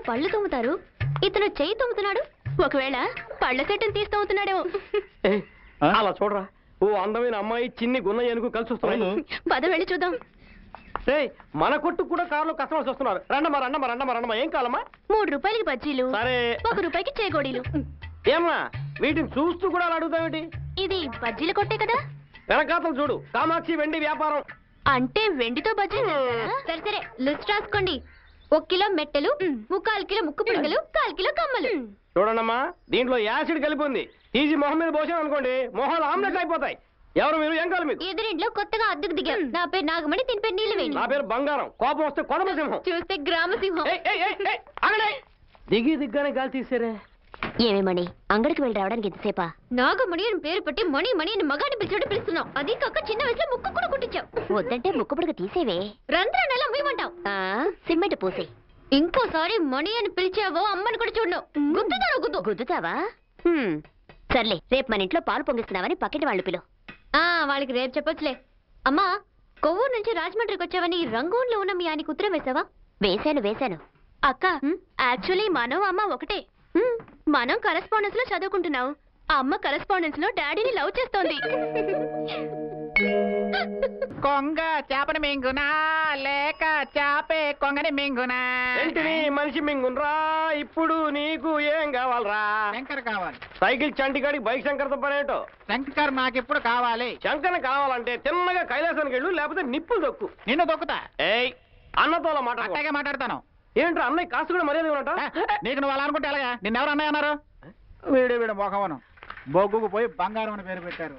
పళ్ళు తుమ్ముతారు ఇతను చెయ్యి తుమ్ముతున్నాడు ఒకవేళ పళ్ళ సెట్టును తీసి తుమ్ముతున్నాడేమో ఏయ్, అలా చూడరా ఓ అందమైన అమ్మాయి చిన్ని గున్న ఏనుగు కలిసి వస్తున్నాయి పద వెళ్ళి చూద్దాం ఏయ్, మన కొట్టుకు కూడా కారులో కస్టమర్స్ వస్తున్నారు రండమ్మా రండమ్మా రండమ్మా రండమ్మా ఏం కావాలమ్మా మూడు రూపాయలకి బజ్జీలు సరే ఒక రూపాయికి చేగోడీలు ఏమ్మా వీటిని చూస్తూ కూడా అలా అడుగుతావేంటి ఇది బజ్జీల కొట్టే కదా వెనకాతలు చూడు కామాక్షి వెండి వ్యాపారం అంటే వెండితో బజ్జీలు చేస్తారా? సరే సరే లిస్ట్ రాసుకోండి ఒక కిలో మెట్టెలు ముక్కాలు కిలో ముక్కు పిడకలు కాలు కిలో కమ్మలు చూడండమ్మా దీంట్లో యాసిడ్ కలిపి ఉంది తీసి మొహం మీద పోసాం అనుకోండి మొహాలు ఆమ్లెట్ అయిపోతాయి ఎవరు మీరు ఏం కావాలి మీకు ఎదురింట్లో కొత్తగా అద్దెకు దిగాం నా పేరు నాగమణి దీని పేరు నీళ్ళు వేణి నా పేరు బంగారం కోపం వస్తే కొడమ సింహం చూస్తే గ్రామ సింహం ఏయ్, ఏయ్, ఏయ్, ఏయ్, ఆగండి. దిగి దిగ్గానే గాలి తీసారే ఏమేమణి అంగడికి వెళ్ళి రావడానికి ఎంతసేపా నాగమణి అని పేరు పెట్టి మణి మణి అని మగాడిని పిలిచాడు పిలుస్తున్నావు అది కాక చిన్న వయసులో ముక్కు కూడా కుట్టించావు వద్దంటే ముక్కు పుడక తీసేవే రంధ్రాన్ని ఎలా మూయమంటావు సిమెంట్ పూసే ఇంకోసారి మణి అని పిలిచావో అమ్మని కూడా చూడను గుద్దుతాను గుద్దు గుద్దుతావా సర్లే రేపు మన ఇంట్లో పాలు పొంగిస్తున్నావని పక్కటి వాళ్ళు పిలు వాళ్ళకి రేపు చెప్పొచ్చులే అమ్మా కొవ్వూరు నుంచి రాజమండ్రికి వచ్చావని రంగూన్లో ఉన్న మీ ఆయనకి ఉత్తరం వేసావా వేశాను వేశాను అక్క యాక్చువల్లీ మనం అమ్మ ఒకటే మనం కరెస్పాండెన్స్ లో చదువుకుంటున్నాం అమ్మ కరెస్పాండెన్స్ లో డాడీని లవ్ చేస్తోంది కొంగ చేపని మింగునా లేక చేపే కొంగని మింగునా ఏంటిని మనిషి మింగునరా ఇప్పుడు నీకు ఏం కావాలరా శంకర్ కావాలి సైకిల్ చంటిగాడికి బైక్ శంకర్తో పనేటో శంకర్ నాకిప్పుడు కావాలి శంకర్ కావాలంటే తిన్నగా కైలాసానికి వెళ్ళు లేకపోతే నిప్పులు దొక్కు నిన్ను దొక్కుతా ఏయ్ అన్నతో అలా మాట అట్టగా మాట్లాడతాను ఏంట్రా అన్నయ్య కాస్త కూడా మర్యాద ఇవ్వనట ఏ, నీకు నువ్వు అలా అనుకుంటే ఎలాగా నిన్నెవరు అన్నయ్య అన్నారు వీడు వీడు మొహవను బొగ్గుకు పోయి బంగారం అని పేరు పెట్టారు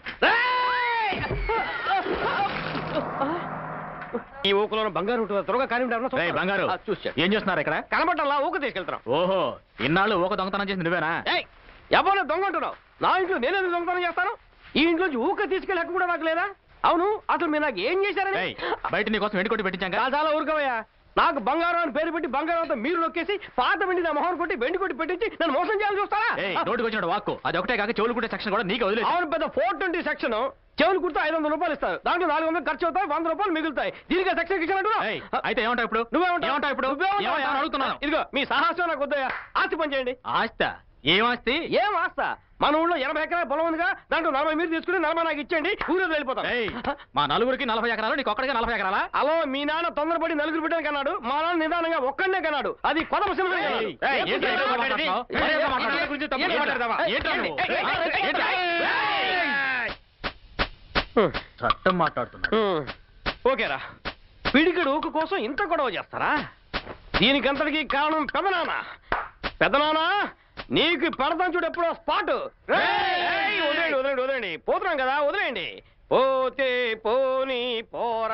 ఈ ఊకలో బంగారు ఉంటుంది త్వరగా కానీ రేయ్, బంగారు చూసా ఏం చేస్తున్నారు ఇక్కడ కనబట్టల్లా ఊక తీసుకెళ్తాం ఓహో ఇన్నాళ్ళు ఒక దొంగతనం చేసి నువ్వేనా ఏయ్ ఎవరు దొంగ అంటున్నావు నా ఇంట్లో నేను ఎందుకు దొంగతనం చేస్తాను ఈ ఇంట్లోంచి ఊక తీసుకెళ్ళి హక్కు కూడా నాకు లేదా అవును అసలు మీరు నాకు ఏం చేశారని రేయ్, బయట నీ కోసం ఎండుకొట్టి పెట్టించాం చాలా చాలా ఊరుకోవయ్యా నాకు బంగారం అని పేరు పెట్టి బంగారం అంతా మీరు నొక్కేసి పాత వెండి నా మొహం కొట్టి వెండి కొట్టి పెట్టించి నన్ను మోసం చేయాలని చూస్తారా నోటికి వచ్చిన వాక్కు అది ఒకటే కాక చెవులు కుట్టే సెక్షన్ కూడా నీకు వదిలేదు అవును పెద్ద ఫోర్ ట్వంటీ సెక్షన్ చెవులు కుడితే ఐదు వందల రూపాయలు ఇస్తారు దాంట్లో నాలుగు వందలు ఖర్చు అవుతాయి వంద రూపాయలు మిగులుతాయి దీనికి సెక్షన్ ఇచ్చిన ఏయ్, అయితే ఏమంటావు ఇప్పుడు నువ్వేమంటావు ఏమంటావు ఇప్పుడు నువ్వేమంటావు? ఏమంటావు అడుగుతున్నాను ఇదిగో మీ సాహసం నాకు వద్దయ్యా ఆస్తి పని చేయండి ఆస్త ఏం ఆస్తి ఏం ఆస్త మన ఊళ్ళో ఎనభై ఎకరాల పొలం ఉందిగా దాంట్లో నలభై మీరు తీసుకుని నలభై నాకు ఇచ్చేయండి ఊరేది వెళ్ళిపోతాం ఏయ్, మా నలుగురికి నలభై ఎకరాలు నీకు ఒక్కడికి నలభై ఎకరాలా అలో మీ నాన్న తొందరపడి నలుగురు బిడ్డలు కన్నాడు మా నాన్న నిదానంగా ఒక్కడనే కన్నాడు అది కొదమ సింహం ఏయ్, ఏయ్, ఏంట్రా ఇలా మాట్లాడుతున్నావు? మర్యాదగా మాట్లాడు. ఏంట్రా మాట్లాడతావా? ఏంట్రా నువ్వు? ఆ? ఏంట్రా? చట్టం మాట్లాడుతున్నాడు ఓకేరా పిడికిడు ఊకు కోసం ఇంత గొడవ చేస్తారా దీనికంతటికి కారణం పెదనాన్న పెదనాన్న నీకు పెడతాం చూడు ఎప్పుడో స్పాట్ వదిలేండి వదిలేండి వదిలేండి పోతున్నాం కదా వదిలేయండి పోతే పోని పోరా